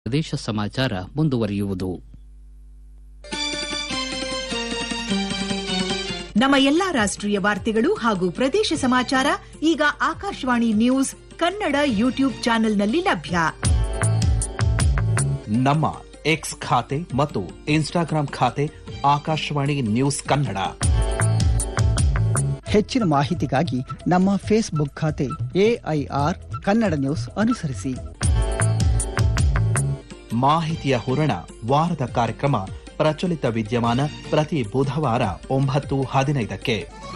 ಪ್ರದೇಶ ಸಮಾಚಾರ ಮುಂದುವರಿಯುವುದು ನಮ್ಮ ಎಲ್ಲಾ ರಾಷ್ಟ್ರೀಯ ವಾರ್ತೆಗಳು ಹಾಗೂ ಪ್ರದೇಶ ಸಮಾಚಾರ ಈಗ ಆಕಾಶವಾಣಿ ನ್ಯೂಸ್ ಕನ್ನಡ ಯೂಟ್ಯೂಬ್ ಚಾನೆಲ್ನಲ್ಲಿ ಲಭ್ಯ ನಮ್ಮ ಎಕ್ಸ್ ಖಾತೆ ಮತ್ತು ಇನ್ಸ್ಟಾಗ್ರಾಂ ಖಾತೆ ಆಕಾಶವಾಣಿ ನ್ಯೂಸ್ ಕನ್ನಡ ಹೆಚ್ಚಿನ ಮಾಹಿತಿಗಾಗಿ ನಮ್ಮ ಫೇಸ್ಬುಕ್ ಖಾತೆ ಎಐಆರ್ ಕನ್ನಡ ನ್ಯೂಸ್ ಅನುಸರಿಸಿ ಮಾಹಿತಿಯ ಹೂರಣ ವಾರದ ಕಾರ್ಯಕ್ರಮ ಪ್ರಚಲಿತ ವಿದ್ಯಮಾನ ಪ್ರತಿ ಬುಧವಾರ ಒಂಬತ್ತು ಹದಿನೈದಕ್ಕೆ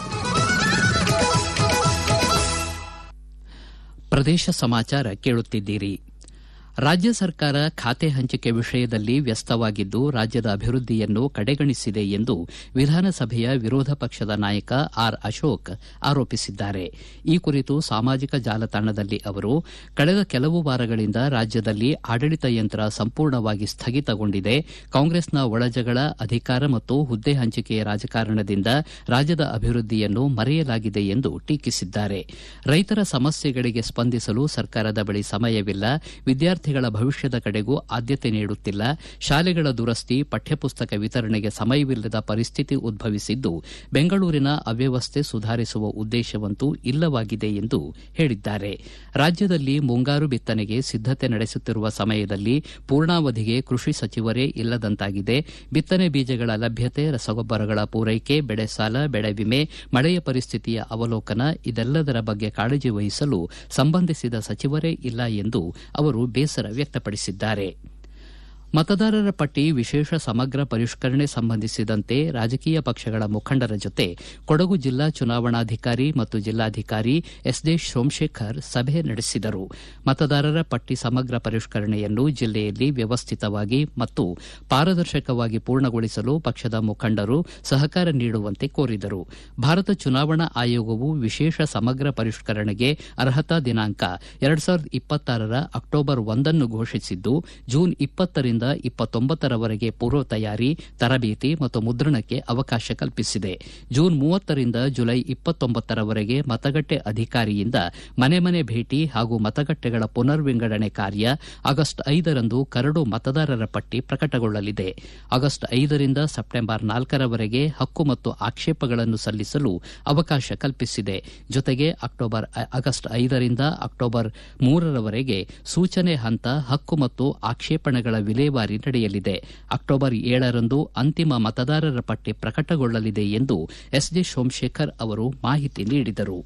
ಪ್ರದೇಶ ಸಮಾಚಾರ ಕೇಳುತ್ತಿದ್ದೀರಿ ರಾಜ್ಯ ಸರ್ಕಾರ ಖಾತೆ ಹಂಚಿಕೆ ವಿಷಯದಲ್ಲಿ ವ್ಯಸ್ತವಾಗಿದ್ದು ರಾಜ್ಯದ ಅಭಿವೃದ್ಧಿಯನ್ನು ಕಡೆಗಣಿಸಿದೆ ಎಂದು ವಿಧಾನಸಭೆಯ ವಿರೋಧ ಪಕ್ಷದ ನಾಯಕ ಆರ್ ಅಶೋಕ್ ಆರೋಪಿಸಿದ್ದಾರೆ ಈ ಕುರಿತು ಸಾಮಾಜಿಕ ಜಾಲತಾಣದಲ್ಲಿ ಅವರು ಕಳೆದ ಕೆಲವು ವಾರಗಳಿಂದ ರಾಜ್ಯದಲ್ಲಿ ಆಡಳಿತ ಯಂತ್ರ ಸಂಪೂರ್ಣವಾಗಿ ಸ್ಥಗಿತಗೊಂಡಿದೆ ಕಾಂಗ್ರೆಸ್ನ ಒಳಜಗಳ ಅಧಿಕಾರ ಮತ್ತು ಹುದ್ದೆ ಹಂಚಿಕೆಯ ರಾಜಕಾರಣದಿಂದ ರಾಜ್ಯದ ಅಭಿವೃದ್ಧಿಯನ್ನು ಮರೆಯಲಾಗಿದೆ ಎಂದು ಟೀಕಿಸಿದ್ದಾರೆ ರೈತರ ಸಮಸ್ಯೆಗಳಿಗೆ ಸ್ಪಂದಿಸಲು ಸರ್ಕಾರದ ಬಳಿ ಸಮಯವಿಲ್ಲ ವಿದ್ಯಾರ್ಥಿ ಭವಿಷ್ಯದ ಕಡೆಗೂ ಆದ್ಯತೆ ನೀಡುತ್ತಿಲ್ಲ ಶಾಲೆಗಳ ದುರಸ್ತಿ ಪಠ್ಯಪುಸ್ತಕ ವಿತರಣೆಗೆ ಸಮಯವಿಲ್ಲದ ಪರಿಸ್ಥಿತಿ ಉದ್ಭವಿಸಿದ್ದು ಬೆಂಗಳೂರಿನ ಅವ್ಯವಸ್ಥೆ ಸುಧಾರಿಸುವ ಉದ್ದೇಶವಂತೂ ಇಲ್ಲವಾಗಿದೆ ಎಂದು ಹೇಳಿದ್ದಾರೆ ರಾಜ್ಯದಲ್ಲಿ ಮುಂಗಾರು ಬಿತ್ತನೆಗೆ ಸಿದ್ದತೆ ನಡೆಸುತ್ತಿರುವ ಸಮಯದಲ್ಲಿ ಪೂರ್ಣಾವಧಿಗೆ ಕೃಷಿ ಸಚಿವರೇ ಇಲ್ಲದಂತಾಗಿದೆ ಬಿತ್ತನೆ ಬೀಜಗಳ ಲಭ್ಯತೆ ರಸಗೊಬ್ಬರಗಳ ಪೂರೈಕೆ ಬೆಳೆ ಸಾಲ ಬೆಳೆ ವಿಮೆ ಮಳೆಯ ಪರಿಸ್ಥಿತಿಯ ಅವಲೋಕನ ಇದೆಲ್ಲದರ ಬಗ್ಗೆ ಕಾಳಜಿ ವಹಿಸಲು ಸಂಬಂಧಿಸಿದ ಸಚಿವರೇ ಇಲ್ಲ ಎಂದು ಅವರು ಬೇಸರ ವ್ಯಕ್ತಪಡಿಸಿದ್ದಾರೆ ಮತದಾರರ ಪಟ್ಟಿ ವಿಶೇಷ ಸಮಗ್ರ ಪರಿಷ್ಕರಣೆ ಸಂಬಂಧಿಸಿದಂತೆ ರಾಜಕೀಯ ಪಕ್ಷಗಳ ಮುಖಂಡರ ಜೊತೆ ಕೊಡಗು ಜಿಲ್ಲಾ ಚುನಾವಣಾಧಿಕಾರಿ ಮತ್ತು ಜಿಲ್ಲಾಧಿಕಾರಿ ಎಸ್ ಡಿ ಸೋಮಶೇಖರ್ ಸಭೆ ನಡೆಸಿದರು ಮತದಾರರ ಪಟ್ಟಿ ಸಮಗ್ರ ಪರಿಷ್ಕರಣೆಯನ್ನು ಜಿಲ್ಲೆಯಲ್ಲಿ ವ್ಯವಸ್ಥಿತವಾಗಿ ಮತ್ತು ಪಾರದರ್ಶಕವಾಗಿ ಪೂರ್ಣಗೊಳಿಸಲು ಪಕ್ಷದ ಮುಖಂಡರು ಸಹಕಾರ ನೀಡುವಂತೆ ಕೋರಿದರು ಭಾರತ ಚುನಾವಣಾ ಆಯೋಗವು ವಿಶೇಷ ಸಮಗ್ರ ಪರಿಷ್ಕರಣೆಗೆ ಅರ್ಹತಾ ದಿನಾಂಕ ಎರಡು ಸಾವಿರದ ಇಪ್ಪತ್ತಾರರ ಅಕ್ಟೋಬರ್ ಒಂದನ್ನು ಘೋಷಿಸಿದ್ದು ಜೂನ್ ಇಪ್ಪತ್ತರಿಂದ ಇಪ್ಪತ್ತೊಂಬತ್ತರವರೆಗೆ ಪೂರ್ವ ತಯಾರಿ ತರಬೇತಿ ಮತ್ತು ಮುದ್ರಣಕ್ಕೆ ಅವಕಾಶ ಕಲ್ಪಿಸಿದೆ ಜೂನ್ ಮೂವತ್ತರಿಂದ ಜುಲೈ ಇಪ್ಪತ್ತೊಂಬತ್ತರವರೆಗೆ ಮತಗಟ್ಟೆ ಅಧಿಕಾರಿಯಿಂದ ಮನೆ ಮನೆ ಭೇಟಿ ಹಾಗೂ ಮತಗಟ್ಟೆಗಳ ಪುನರ್ ವಿಂಗಡಣೆ ಕಾರ್ಯ ಆಗಸ್ಟ್ ಐದರಂದು ಕರಡು ಮತದಾರರ ಪಟ್ಟಿ ಪ್ರಕಟಗೊಳ್ಳಲಿದೆ ಆಗಸ್ಟ್ ಐದರಿಂದ ಸೆಪ್ಟೆಂಬರ್ ನಾಲ್ಕರವರೆಗೆ ಹಕ್ಕು ಮತ್ತು ಆಕ್ಷೇಪಗಳನ್ನು ಸಲ್ಲಿಸಲು ಅವಕಾಶ ಕಲ್ಪಿಸಿದೆ ಜೊತೆಗೆ ಅಕ್ಟೋಬರ್ ಆಗಸ್ಟ್ ಐದರಿಂದ ಅಕ್ಟೋಬರ್ ಮೂರರವರೆಗೆ ಸೂಚನೆ ಹಂತ ಹಕ್ಕು ಮತ್ತು ಆಕ್ಷೇಪಣೆಗಳ ವಿಲೇವಾರಿ ನಡೆಯಲಿದೆ ಅಕ್ಟೋಬರ್ ಏಳರಂದು ಅಂತಿಮ ಮತದಾರರ ಪಟ್ಟಿ ಪ್ರಕಟಗೊಳ್ಳಲಿದೆ ಎಂದು ಎಸ್ ಡಿ ಸೋಮಶೇಖರ್ ಅವರು ಮಾಹಿತಿ ನೀಡಿದರು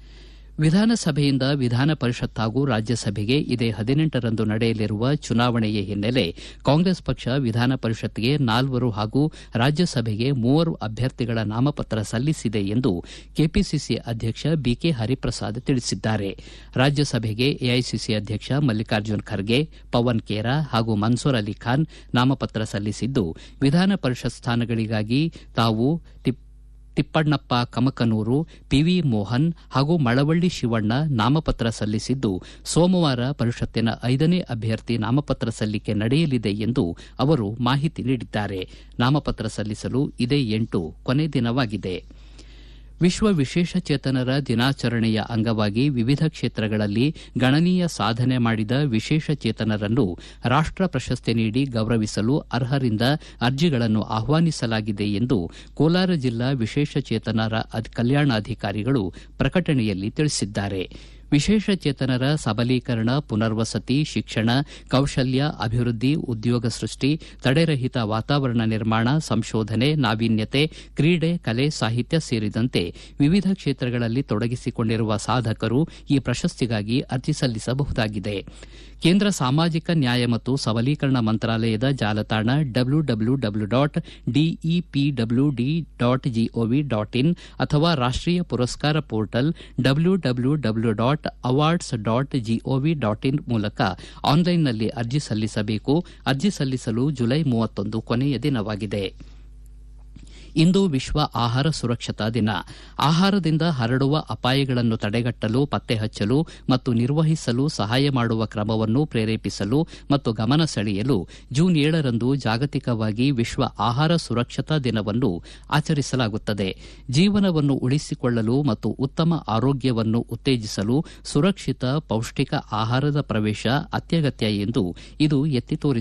ವಿಧಾನಸಭೆಯಿಂದ ವಿಧಾನ ಪರಿಷತ್ ಹಾಗೂ ರಾಜ್ಯಸಭೆಗೆ ಇದೇ ಹದಿನೆಂಟರಂದು ನಡೆಯಲಿರುವ ಚುನಾವಣೆಯ ಹಿನ್ನೆಲೆ ಕಾಂಗ್ರೆಸ್ ಪಕ್ಷ ವಿಧಾನ ಪರಿಷತ್ಗೆ ನಾಲ್ವರು ಹಾಗೂ ರಾಜ್ಯಸಭೆಗೆ ಮೂವರು ಅಭ್ಯರ್ಥಿಗಳ ನಾಮಪತ್ರ ಸಲ್ಲಿಸಿದೆ ಎಂದು ಕೆಪಿಸಿಸಿ ಅಧ್ಯಕ್ಷ ಬಿಕೆ ಹರಿಪ್ರಸಾದ್ ತಿಳಿಸಿದ್ದಾರೆ ರಾಜ್ಯಸಭೆಗೆ ಎಐಸಿಸಿ ಅಧ್ಯಕ್ಷ ಮಲ್ಲಿಕಾರ್ಜುನ್ ಖರ್ಗೆ ಪವನ್ ಖೇರಾ ಹಾಗೂ ಮನ್ಸೂರ್ ಅಲಿ ಖಾನ್ ನಾಮಪತ್ರ ಸಲ್ಲಿಸಿದ್ದು ವಿಧಾನ ಪರಿಷತ್ ಸ್ಥಾನಗಳಿಗಾಗಿ ತಾವು ತಿಪ್ಪಣ್ಣಪ್ಪ ಕಮಕನೂರು ಪಿವಿ ಮೋಹನ್ ಹಾಗೂ ಮಳವಳ್ಳಿ ಶಿವಣ್ಣ ನಾಮಪತ್ರ ಸಲ್ಲಿಸಿದ್ದು ಸೋಮವಾರ ಪರಿಷತ್ತಿನ ಐದನೇ ಅಭ್ಯರ್ಥಿ ನಾಮಪತ್ರ ಸಲ್ಲಿಕೆ ನಡೆಯಲಿದೆ ಎಂದು ಅವರು ಮಾಹಿತಿ ನೀಡಿದ್ದಾರೆ ನಾಮಪತ್ರ ಸಲ್ಲಿಸಲು ಇದೇ ಎಂಟು ಕೊನೆ ದಿನವಾಗಿದೆ ವಿಶ್ವ ವಿಶೇಷಚೇತನರ ದಿನಾಚರಣೆಯ ಅಂಗವಾಗಿ ವಿವಿಧ ಕ್ಷೇತ್ರಗಳಲ್ಲಿ ಗಣನೀಯ ಸಾಧನೆ ಮಾಡಿದ ವಿಶೇಷಚೇತನರನ್ನು ರಾಷ್ಟ ಪ್ರಶಸ್ತಿ ನೀಡಿ ಗೌರವಿಸಲು ಅರ್ಹರಿಂದ ಅರ್ಜಿಗಳನ್ನು ಆಹ್ವಾನಿಸಲಾಗಿದೆ ಎಂದು ಕೋಲಾರ ಜಿಲ್ಲಾ ವಿಶೇಷಚೇತನರ ಕಲ್ಯಾಣಾಧಿಕಾರಿಗಳು ಪ್ರಕಟಣೆಯಲ್ಲಿ ತಿಳಿಸಿದ್ದಾರೆ ವಿಶೇಷಚೇತನರ ಸಬಲೀಕರಣ ಪುನರ್ವಸತಿ ಶಿಕ್ಷಣ ಕೌಶಲ್ಯ ಅಭಿವೃದ್ಧಿ ಉದ್ಯೋಗ ಸೃಷ್ಟಿ ತಡೆರಹಿತ ವಾತಾವರಣ ನಿರ್ಮಾಣ ಸಂಶೋಧನೆ ನಾವೀನ್ಯತೆ ಕ್ರೀಡೆ ಕಲೆ ಸಾಹಿತ್ಯ ಸೇರಿದಂತೆ ವಿವಿಧ ಕ್ಷೇತ್ರಗಳಲ್ಲಿ ತೊಡಗಿಸಿಕೊಂಡಿರುವ ಸಾಧಕರು ಈ ಪ್ರಶಸ್ತಿಗಾಗಿ ಅರ್ಜಿ ಸಲ್ಲಿಸಬಹುದಾಗಿದೆ ಕೇಂದ್ರ ಸಾಮಾಜಿಕ ನ್ಯಾಯ ಮತ್ತು ಸಬಲೀಕರಣ ಮಂತ್ರಾಲಯದ ಜಾಲತಾಣ W W W dot DEPW D dot GOV dot in ಅಥವಾ ರಾಷ್ಟೀಯ ಪುರಸ್ಕಾರ portal W W W dot awards dot GOV dot in ಮೂಲಕ ಆನ್ಲೈನ್ನಲ್ಲಿ ಅರ್ಜಿ ಸಲ್ಲಿಸಬೇಕು ಅರ್ಜಿ ಸಲ್ಲಿಸಲು ಜುಲೈ ಮೂವತ್ತೊಂದು ಕೊನೆಯ ದಿನವಾಗಿದೆ ಇಂದು ವಿಶ್ವ ಆಹಾರ ಸುರಕ್ಷತಾ ದಿನ ಆಹಾರದಿಂದ ಹರಡುವ ಅಪಾಯಗಳನ್ನು ತಡೆಗಟ್ಟಲು ಪತ್ತೆ ಹಚ್ಚಲು ಮತ್ತು ನಿರ್ವಹಿಸಲು ಸಹಾಯ ಮಾಡುವ ಕ್ರಮವನ್ನು ಪ್ರೇರೇಪಿಸಲು ಮತ್ತು ಗಮನ ಸೆಳೆಯಲು ಜೂನ್ ಏಳರಂದು ಜಾಗತಿಕವಾಗಿ ವಿಶ್ವ ಆಹಾರ ಸುರಕ್ಷತಾ ದಿನವನ್ನು ಆಚರಿಸಲಾಗುತ್ತದೆ ಜೀವನವನ್ನು ಉಳಿಸಿಕೊಳ್ಳಲು ಮತ್ತು ಉತ್ತಮ ಆರೋಗ್ಯವನ್ನು ಉತ್ತೇಜಿಸಲು ಸುರಕ್ಷಿತ ಪೌಷ್ಟಿಕ ಆಹಾರದ ಪ್ರವೇಶ ಅತ್ಯಗತ್ಯ ಎಂದು ಇದು ಎತ್ತಿ ತೋರಿಸುತ್ತದೆ